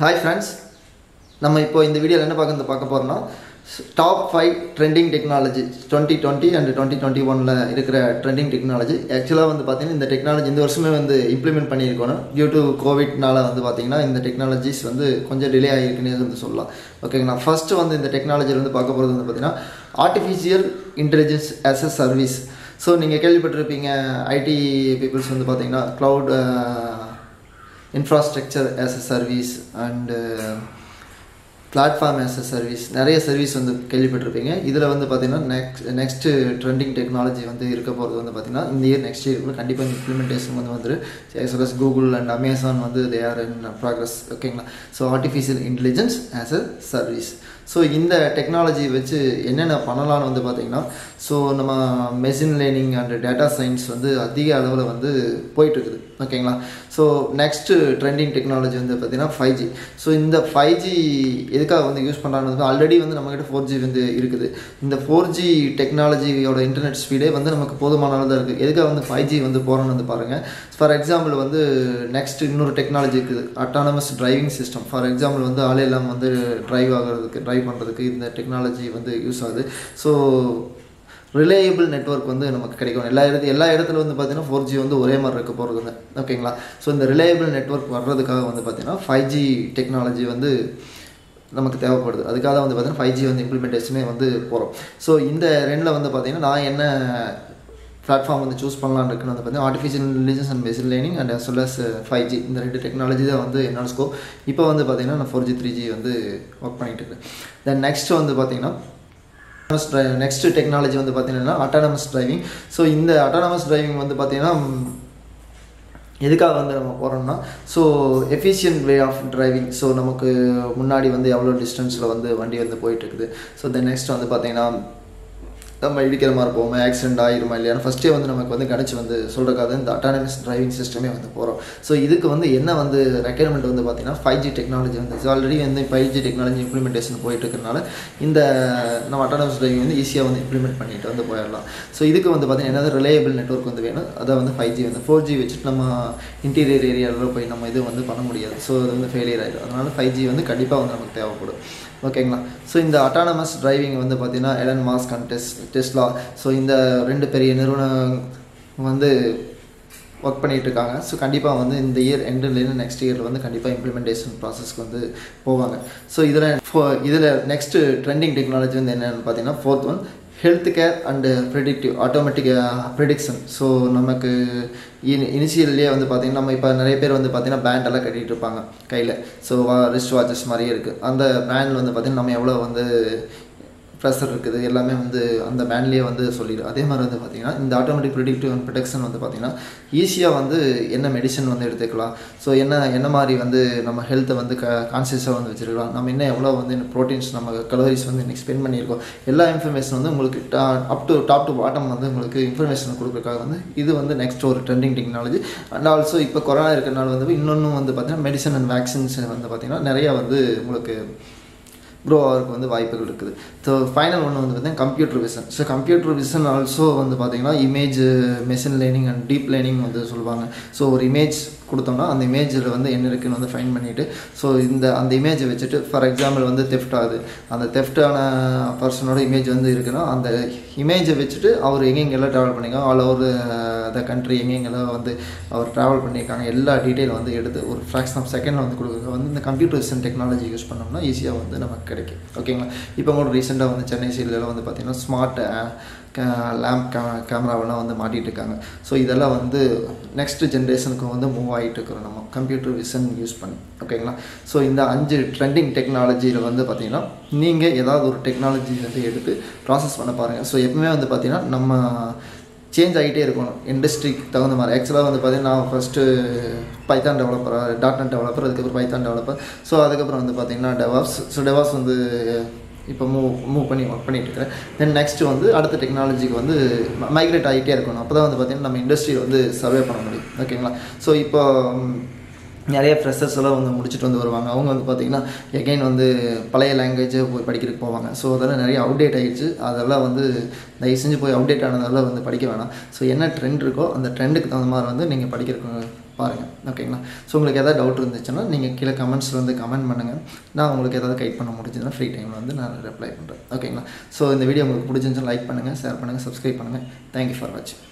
hi friends நம்ம இப்போ இந்த வீடியோவில் என்ன பார்க்க பார்க்க போகிறோம்னா top five trending technology twenty twenty and twenty twenty ஒனில் இருக்கிற ட்ரெண்டிங் டெக்னாலஜி ஆக்சுவலாக வந்து பார்த்தீங்கன்னா இந்த டெக்னாலஜி இந்த வருஷமே வந்து இம்ப்ளிமெண்ட் பண்ணியிருக்கணும் டியூ டு கோவிட்னால வந்து பார்த்தீங்கன்னா இந்த டெக்னாலஜிஸ் வந்து கொஞ்சம் டிலே ஆகிருக்குன்னே வந்து சொல்லலாம் ஓகேங்களா ஃபஸ்ட்டு வந்து இந்த டெக்னாலஜியில் வந்து பார்க்க போகிறது வந்து பார்த்தீங்கன்னா artificial intelligence as a service so நீங்கள் கேள்விப்பட்டிருப்பீங்க ஐடி பீப்புள்ஸ் வந்து பார்த்தீங்கன்னா cloud infrastructure as a service and platform as a service நிறைய சர்வீஸ் வந்து கேள்விப்பட்டிருப்பீங்க இதில் வந்து பார்த்தீங்கன்னா நெக்ஸ்ட் நெக்ஸ்ட்டு ட்ரெண்டிங் டெக்னாலஜி வந்து இருக்க போகிறது வந்து பார்த்தீங்கன்னா இந்த இயர் நெக்ஸ்ட் இயர்க்குள்ள கண்டிப்பாக இம்ப்ளிமெண்டேஷன் வந்து வந்துரு as well as Google and Amazon வந்து தே ஆர் இன் ப்ராக்ரஸ் ஓகேங்களா so artificial intelligence as a service so இந்த டெக்னாலஜி வச்சு என்னென்ன பண்ணலாம்னு வந்து பார்த்தீங்கன்னா ஸோ நம்ம machine learning and data science வந்து அதிக அளவில் வந்து போயிட்டுருக்குது ஓகேங்களா ஸோ நெக்ஸ்ட்டு ட்ரெண்டிங் டெக்னாலஜி வந்து பார்த்தீங்கன்னா ஃபைவ் ஜி ஸோ இந்த ஃபைவ் ஜி எதுக்காக வந்து யூஸ் பண்ணுறாங்க ஆல்ரெடி வந்து நம்மக்கிட்ட ஃபோர் ஜி வந்து இருக்குது இந்த ஃபோர் ஜி டெக்னாலஜியோட இன்டர்நெட் ஸ்பீடே வந்து நமக்கு போதுமான அளவு தான் இருக்குது எதுக்காக வந்து ஃபைவ் ஜி வந்து போகிறோன்னு வந்து பாருங்கள் ஃபார் எக்ஸாம்பிள் வந்து நெக்ஸ்ட் இன்னொரு டெக்னாலஜி இருக்குது autonomous driving system for example வந்து ஆளே இல்லாமல் வந்து டிரைவ் ஆகிறதுக்கு ட்ரைவ் பண்ணுறதுக்கு இந்த டெக்னாலஜி வந்து யூஸ் ஆகுது ஸோ ரிலேயபிள் நெட்ஒர்க் வந்து நமக்கு கிடைக்கும் எல்லா இடத்து எல்லா இடத்துல வந்து பார்த்தீங்கன்னா ஃபோர் ஜி வந்து ஒரே மாதிரி இருக்க போகிறதுங்க ஓகேங்களா ஸோ இந்த ரிலேயபிள் நெட்ஒர்க் வர்றதுக்காக வந்து பார்த்தீங்கன்னா ஃபைவ் ஜி டெக்னாலஜி வந்து நமக்கு தேவைப்படுது அதுக்காக வந்து பார்த்தீங்கன்னா ஃபைவ் ஜி வந்து இம்ப்ளிமெண்டேஷனே வந்து போகிறோம் ஸோ இந்த ரெண்டில் வந்து பார்த்தீங்கன்னா நான் என்ன பிளாட்ஃபார்ம் வந்து சூஸ் பண்ணலான்னு இருக்குன்னு வந்து பார்த்தீங்கன்னா artificial intelligence and machine learning and as well as five G இந்த ரெண்டு டெக்னாலஜி தான் வந்து என்னோட ஸ்கோப் இப்போ வந்து பார்த்தீங்கன்னா நான் ஃபோர் ஜி த்ரீ ஜி வந்து ஒர்க் பண்ணிகிட்டு இருக்கேன் தென் நெக்ஸ்ட் வந்து பார்த்தீங்கன்னா நெக்ஸ்ட் டெக்னாலஜி வந்து பார்த்தீங்கன்னா அட்டானமஸ் டிரைவிங் ஸோ இந்த அட்டானமஸ் டிரைவிங் வந்து பார்த்தீங்கன்னா எதுக்காக வந்து நம்ம போகிறோம்னா so efficient way of driving so நமக்கு முன்னாடி வந்து எவ்வளோ டிஸ்டன்ஸில் வந்து வண்டி வந்து போயிட்டுருக்குது ஸோ தென் நெக்ஸ்ட் வந்து பார்த்தீங்கன்னா நம்ம இடிக்கிற மாதிரி போவோம் ஆக்சிடென்ட் ஆயிருமா இல்லையான்னு ஃபஸ்ட்டே வந்து நமக்கு வந்து கணிச்சு வந்து சொல்கிறக்காக இந்த அட்டானமஸ் டிரைவிங் சிஸ்டமே வந்து போகிறோம் ஸோ இதுக்கு வந்து என்ன வந்து ரெக்யர்மெண்ட் வந்து பார்த்தீங்கன்னா ஃபைவ் ஜி டெக்னாலஜி வந்து ஆல்ரெடி வந்து ஃபைவ் ஜி டெக்னாலஜி இம்ப்ளிமெண்டேஷன் போயிட்டு இருக்கிறனால இந்த நம்ம அட்டானமஸ் டிரைவிங் வந்து ஈஸியாக வந்து இம்ப்ளிமெண்ட் பண்ணிட்டு வந்து போயிடலாம் ஸோ இதுக்கு வந்து பார்த்தீங்கன்னா என்னது ரிலையபிள் நெட்ஒர்க் வந்து வேணும் அதை வந்து ஃபைவ் ஜி வந்து ஃபோர் ஜி வச்சுட்டு நம்ம இன்டீரியர் ஏரியாவில் போய் நம்ம இது வந்து பண்ண முடியாது ஸோ அது வந்து ஃபெயிலியர் ஆகிடும் அதனால் ஃபைவ் ஜி வந்து கண்டிப்பாக வந்து நமக்கு தேவைப்படும் ஓகேங்களா ஸோ இந்த அட்டானமஸ் டிரைவிங் வந்து பார்த்திங்கன்னா Elon Musk and tes Tesla so இந்த ரெண்டு பெரிய நிறுவனம் வந்து ஒர்க் பண்ணிகிட்டு இருக்காங்க ஸோ கண்டிப்பாக வந்து இந்த இயர் எண்டுலேருந்து நெக்ஸ்ட் இயரில் வந்து கண்டிப்பாக இம்ப்ளிமெண்டேஷன் ப்ராசஸ்க்கு வந்து போவாங்க ஸோ இதில் ஃபோ இதில் நெக்ஸ்ட்டு ட்ரெண்டிங் டெக்னாலஜி வந்து என்னென்னு பார்த்தீங்கன்னா fourth one health care and predictive automatic prediction so நமக்கு இனி இனிஷியல்லே வந்து பார்த்திங்கன்னா நம்ம இப்போ நிறைய பேர் வந்து பார்த்திங்கன்னா பேண்ட் எல்லாம் கட்டிகிட்டு இருப்பாங்க கையில் ஸோ ரிஸ்ட் வாட்சஸ் மாதிரியே இருக்குது அந்த பேண்டில் வந்து பார்த்திங்கன்னா நம்ம எவ்வளோ வந்து ப்ரெஷர் இருக்குது எல்லாமே வந்து அந்த பேண்ட்லேயே வந்து சொல்லிடும் அதே மாதிரி வந்து பார்த்திங்கன்னா இந்த ஆட்டோமேட்டிக் ப்ரிடிக்டிவ் அண்ட் ப்ரொடெக்ஷன் வந்து பார்த்திங்கன்னா ஈஸியாக வந்து என்ன மெடிசன் வந்து எடுத்துக்கலாம் ஸோ என்ன என்ன மாதிரி வந்து நம்ம ஹெல்த்தை வந்து க கான்சியஸாக வந்து வச்சுருக்கலாம் நம்ம என்ன எவ்வளோ வந்து ப்ரோட்டீன்ஸ் நம்ம கலோரிஸ் வந்து இன்றைக்கி ஸ்பெண்ட் பண்ணியிருக்கோம் எல்லா இன்ஃபர்மேஷன் வந்து உங்களுக்கு up to top to bottom வந்து உங்களுக்கு இன்ஃபர்மேஷன் கொடுக்குறதுக்காக வந்து இது வந்து நெக்ஸ்ட் ஒரு ட்ரெண்டிங் டெக்னாலஜி அண்ட் ஆல்சோ இப்போ கொரோனா இருக்கிறனால வந்து இன்னொன்று வந்து பார்த்திங்கன்னா மெடிசன் அண்ட் வேக்சின்ஸ் வந்து பார்த்திங்கன்னா நிறையா வந்து உங்களுக்கு க்ரோ ஆகிறதுக்கு வந்து வாய்ப்புகள் இருக்குது ஸோ ஃபைனல் ஒன்று வந்து பார்த்தீங்கன்னா computer vision so computer vision also வந்து பார்த்திங்கன்னா image machine learning and deep learning வந்து சொல்லுவாங்க ஸோ ஒரு இமேஜ் கொடுத்தோம்னா அந்த இமேஜில் வந்து என்ன இருக்குன்னு வந்து ஃபைன் பண்ணிவிட்டு ஸோ இந்த அந்த இமேஜை வச்சுட்டு ஃபார் எக்ஸாம்பிள் வந்து தெஃப்ட் ஆகுது அந்த தெஃப்டான பர்சனோட இமேஜ் வந்து இருக்குன்னா அந்த இமேஜை வச்சுட்டு அவர் எங்கெங்கெல்லாம் ட்ராவல் பண்ணியிருக்காங்க ஆல் ஓவர் த கண்ட்ரி எங்கெங்கெல்லாம் வந்து அவர் ட்ராவல் பண்ணியிருக்காங்க எல்லா டீட்டெயில் வந்து எடுத்து ஒரு ஃப்ராக்ஷன் ஆஃப் செகண்டில் வந்து கொடுக்குறது வந்து இந்த கம்ப்யூட்டர் விசன் டெக்னாலஜி யூஸ் பண்ணோம்னா ஈஸியாக வந்து நமக்கு கிடைக்கும் ஓகேங்களா இப்போ கூட ரீசெண்டாக வந்து சென்னை சைட்லலாம் வந்து பார்த்திங்கன்னா ஸ்மார்ட் லேம்ப் கே கேமராவெல்லாம் வந்து மாட்டிகிட்டு இருக்காங்க ஸோ இதெல்லாம் வந்து நெக்ஸ்ட் ஜென்ரேஷனுக்கு வந்து மூவ் ஆகிட்டு இருக்கிறோம் நம்ம கம்ப்யூட்டர் விஷன் யூஸ் பண்ணி ஓகேங்களா ஸோ இந்த அஞ்சு ட்ரெண்டிங் டெக்னாலஜியில் வந்து பார்த்திங்கன்னா நீங்கள் ஏதாவது ஒரு டெக்னாலஜி வந்து எடுத்து ப்ராசஸ் பண்ண பாருங்கள் ஸோ எப்பவுமே வந்து பார்த்திங்கன்னா நம்ம சேஞ்ச் ஆகிட்டே இருக்கணும் இண்டஸ்ட்ரிக்கு தகுந்த மாதிரி ஆக்சுவலாக வந்து பார்த்திங்கன்னா நான் first Python developer dot net developer அதுக்கப்புறம் பைத்தான் டெவலப்பர் ஸோ அதுக்கப்புறம் வந்து பார்த்திங்கன்னா டெவாப்ஸ் ஸோ டெவாப்ஸ் வந்து இப்போ மூவ் மூவ் பண்ணி ஒர்க் பண்ணிட்டு இருக்கிறேன் தென் நெக்ஸ்ட் வந்து அடுத்த டெக்னாலஜிக்கு வந்து மைக்ரேட் ஆகிட்டே இருக்கணும் அப்போ தான் வந்து பார்த்திங்கன்னா நம்ம இண்டஸ்ட்ரியில் வந்து சர்வே பண்ண முடியும் ஓகேங்களா ஸோ இப்போ நிறைய ஃப்ரெஷர்ஸ் எல்லாம் வந்து முடிச்சுட்டு வந்து வருவாங்க அவங்க வந்து பார்த்திங்கன்னா எகைன் வந்து பழைய லாங்குவேஜை போய் படிக்கிறதுக்கு போவாங்க ஸோ அதெல்லாம் நிறைய அப்டேட் ஆகிடுச்சு அதெல்லாம் வந்து தயவு செஞ்சு போய் அப்டேட் ஆனதெல்லாம் வந்து படிக்க வேணாம் ஸோ என்ன ட்ரெண்ட் இருக்கோ அந்த ட்ரெண்டுக்கு தகுந்த மாதிரி வந்து நீங்கள் படிக்கிறதுக்கு பாருங்கள் ஓகேங்களா ஸோ உங்களுக்கு எதாவது டவுட் இருந்துச்சுன்னா நீங்கள் கீழே கமெண்ட்ஸில் வந்து கமெண்ட் பண்ணுங்கள் நான் உங்களுக்கு எதாவது கைட் பண்ண முடிஞ்சதுன்னா ஃப்ரீ டைமில் வந்து நான் ரிப்ளை பண்ணுறேன் ஓகேங்களா ஸோ இந்த வீடியோ உங்களுக்கு பிடிச்சிருந்துச்சுன்னா லைக் பண்ணுங்கள் ஷேர் பண்ணுங்கள் சப்ஸ்கிரைப் பண்ணுங்கள் தேங்க்யூ ஃபார் வாட்சிங்